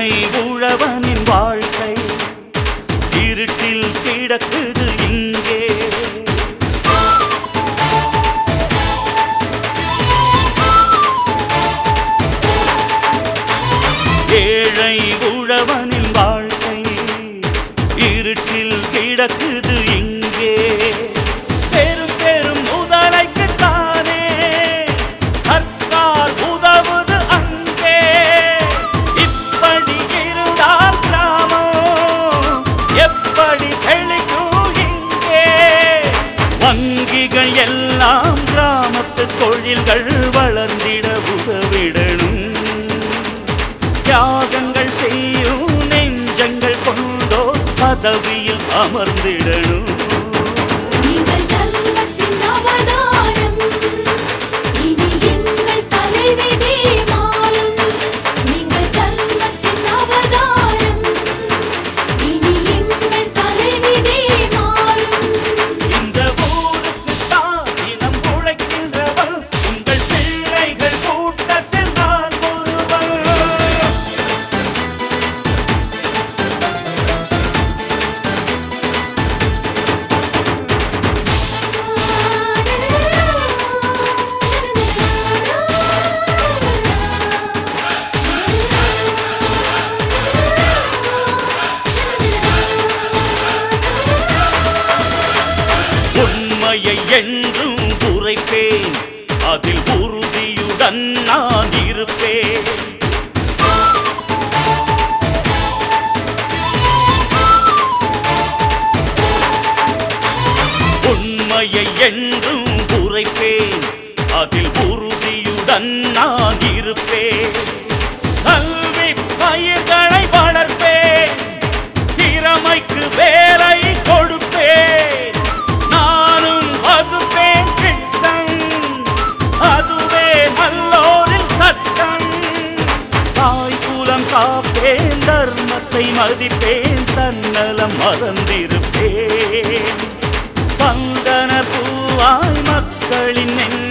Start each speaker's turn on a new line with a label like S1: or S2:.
S1: ஏழை உழவனின் வாழ்க்கை இருட்டில் கிடக்குது இங்கே ஏழை உழவனின் வாழ்க்கை இருட்டில் கிடக்குது இங்கே பெரும் பெரும் முதலைக்குத்தானே சர்க்கார் உதவுது அங்கே இப்படி இருந்தால் கிராமம் எப்படி செழிக்கும் இங்கே வங்கிகள் எல்லாம் கிராமத்து தொழில்கள் வளர்ந்திட உதவிடணும் தியாகங்கள் செய்யும் நெஞ்சங்கள் கொண்டோ பதவியில் அமர்ந்திடணும்
S2: நீங்கள் ஜன்மத்தின் அவதாரம் இனி எங்கள் தலைவிதி மாறும் நீங்கள் ஜன்மத்தின் அவதாரம் இனி எங்கள் தலைவிதி மாறும்
S1: இந்த ஊருக்கு தான் தினம் உழைக்கின்றவள் உங்கள் பிள்ளைகள் கூட்டத்தில் நான் ஒருவன் உண்மையை என்றும் உரைப்பேன் அதில் உறுதியுடன் நான் இருப்பேன் உண்மையை என்றும் உரைப்பேன் அதில் உறுதியுடன் நான் இருப்பேன் கல்வி பயிர்களை வளர்ப்பேன் திறமைக்கு வேலை கொடுப்பேன் நானும் வகுப்பேன் திட்டம் அதுவே நல்லோரில் சட்டம் தாய் குலம் காப்பேன் தர்மத்தை மதிப்பேன் தன்னலம் மறந்திருப்பேன் சந்தன பூவாய் மக்களின் நெஞ்ச